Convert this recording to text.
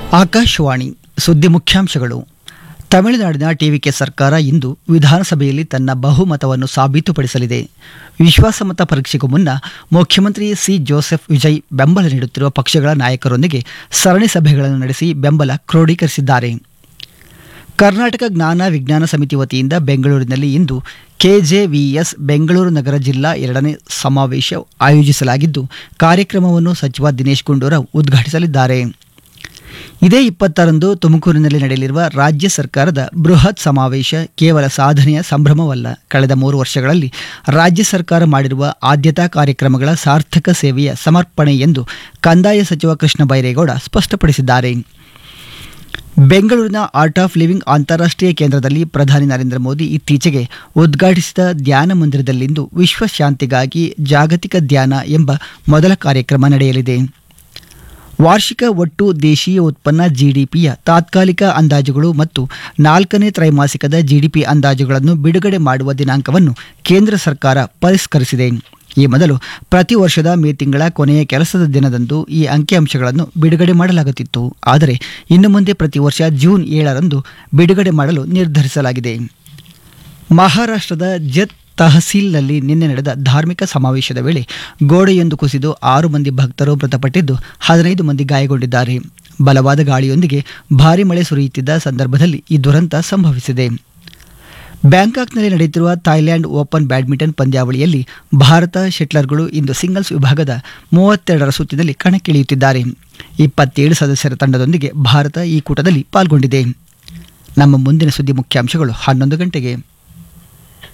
ಆಕಾಶವಾಣಿ ಸುದ್ದಿ ಮುಖ್ಯಾಂಶಗಳು ತಮಿಳುನಾಡಿನ ಟಿವಿಕೆ ಸರ್ಕಾರ ಇಂದು ವಿಧಾನಸಭೆಯಲ್ಲಿ ತನ್ನ ಬಹುಮತವನ್ನು ಸಾಬೀತುಪಡಿಸಲಿದೆ ವಿಶ್ವಾಸಮತ ಪರೀಕ್ಷೆಗೂ ಮುನ್ನ ಮುಖ್ಯಮಂತ್ರಿ ಸಿ ಜೋಸೆಫ್ ವಿಜಯ್ ಬೆಂಬಲ ನೀಡುತ್ತಿರುವ ಪಕ್ಷಗಳ ನಾಯಕರೊಂದಿಗೆ ಸರಣಿ ಸಭೆಗಳನ್ನು ನಡೆಸಿ ಬೆಂಬಲ ಕ್ರೋಢೀಕರಿಸಿದ್ದಾರೆ ಕರ್ನಾಟಕ ಜ್ಞಾನ ವಿಜ್ಞಾನ ಸಮಿತಿ ವತಿಯಿಂದ ಬೆಂಗಳೂರಿನಲ್ಲಿ ಇಂದು ಕೆಜೆವಿಎಸ್ ಬೆಂಗಳೂರು ನಗರ ಜಿಲ್ಲಾ ಎರಡನೇ ಸಮಾವೇಶ ಆಯೋಜಿಸಲಾಗಿದ್ದು ಕಾರ್ಯಕ್ರಮವನ್ನು ಸಚಿವ ದಿನೇಶ್ ಗುಂಡೂರಾವ್ ಉದ್ಘಾಟಿಸಲಿದ್ದಾರೆ ಇದೇ ಇಪ್ಪತ್ತರಂದು ತುಮಕೂರಿನಲ್ಲಿ ನಡೆಯಲಿರುವ ರಾಜ್ಯ ಸರ್ಕಾರದ ಬೃಹತ್ ಸಮಾವೇಶ ಕೇವಲ ಸಾಧನೆಯ ಸಂಭ್ರಮವಲ್ಲ ಕಳೆದ ಮೂರು ವರ್ಷಗಳಲ್ಲಿ ರಾಜ್ಯ ಸರ್ಕಾರ ಮಾಡಿರುವ ಆದ್ಯತಾ ಕಾರ್ಯಕ್ರಮಗಳ ಸಾರ್ಥಕ ಸೇವೆಯ ಸಮರ್ಪಣೆ ಎಂದು ಕಂದಾಯ ಸಚಿವ ಕೃಷ್ಣ ಬೈರೇಗೌಡ ಸ್ಪಷ್ಟಪಡಿಸಿದ್ದಾರೆ ಬೆಂಗಳೂರಿನ ಆರ್ಟ್ ಆಫ್ ಲಿವಿಂಗ್ ಅಂತಾರಾಷ್ಟ್ರೀಯ ಕೇಂದ್ರದಲ್ಲಿ ಪ್ರಧಾನಿ ನರೇಂದ್ರ ಮೋದಿ ಇತ್ತೀಚೆಗೆ ಉದ್ಘಾಟಿಸಿದ ಧ್ಯಾನ ಮಂದಿರದಲ್ಲಿಂದು ವಿಶ್ವ ಶಾಂತಿಗಾಗಿ ಜಾಗತಿಕ ಧ್ಯಾನ ಎಂಬ ಮೊದಲ ಕಾರ್ಯಕ್ರಮ ನಡೆಯಲಿದೆ ವಾರ್ಷಿಕ ಒಟ್ಟು ದೇಶೀಯ ಉತ್ಪನ್ನ ಜಿಡಿಪಿಯ ತಾತ್ಕಾಲಿಕ ಅಂದಾಜುಗಳು ಮತ್ತು ನಾಲ್ಕನೇ ತ್ರೈಮಾಸಿಕದ ಜಿಡಿಪಿ ಅಂದಾಜುಗಳನ್ನು ಬಿಡುಗಡೆ ಮಾಡುವ ದಿನಾಂಕವನ್ನು ಕೇಂದ್ರ ಸರ್ಕಾರ ಪರಿಷ್ಕರಿಸಿದೆ ಈ ಮೊದಲು ಪ್ರತಿ ವರ್ಷದ ಮೇ ತಿಂಗಳ ಕೊನೆಯ ಕೆಲಸದ ದಿನದಂದು ಈ ಅಂಕಿಅಂಶಗಳನ್ನು ಬಿಡುಗಡೆ ಮಾಡಲಾಗುತ್ತಿತ್ತು ಆದರೆ ಇನ್ನು ಮುಂದೆ ಪ್ರತಿ ವರ್ಷ ಜೂನ್ ಏಳರಂದು ಬಿಡುಗಡೆ ಮಾಡಲು ನಿರ್ಧರಿಸಲಾಗಿದೆ ಮಹಾರಾಷ್ಟ್ರದ ಜತ್ ತಹಸೀಲ್ನಲ್ಲಿ ನಿನ್ನೆ ನಡೆದ ಧಾರ್ಮಿಕ ಸಮಾವೇಶದ ವೇಳೆ ಗೋಡೆಯೊಂದು ಕುಸಿದು ಆರು ಮಂದಿ ಭಕ್ತರು ಮೃತಪಟ್ಟಿದ್ದು ಹದಿನೈದು ಮಂದಿ ಗಾಯಗೊಂಡಿದ್ದಾರೆ ಬಲವಾದ ಗಾಳಿಯೊಂದಿಗೆ ಭಾರಿ ಮಳೆ ಸುರಿಯುತ್ತಿದ್ದ ಸಂದರ್ಭದಲ್ಲಿ ಈ ದುರಂತ ಸಂಭವಿಸಿದೆ ಬ್ಯಾಂಕಾಕ್ನಲ್ಲಿ ನಡೆಯುತ್ತಿರುವ ಥೈಲ್ಯಾಂಡ್ ಓಪನ್ ಬ್ಯಾಡ್ಮಿಂಟನ್ ಪಂದ್ಯಾವಳಿಯಲ್ಲಿ ಭಾರತ ಶೆಟ್ಲರ್ಗಳು ಇಂದು ಸಿಂಗಲ್ಸ್ ವಿಭಾಗದ ಮೂವತ್ತೆರಡರ ಸುತ್ತಿನಲ್ಲಿ ಕಣಕ್ಕಿಳಿಯುತ್ತಿದ್ದಾರೆ ಇಪ್ಪತ್ತೇಳು ಸದಸ್ಯರ ತಂಡದೊಂದಿಗೆ ಭಾರತ ಈ ಕೂಟದಲ್ಲಿ ಪಾಲ್ಗೊಂಡಿದೆ ನಮ್ಮ ಮುಂದಿನ ಸುದ್ದಿ ಮುಖ್ಯಾಂಶಗಳು ಹನ್ನೊಂದು ಗಂಟೆಗೆ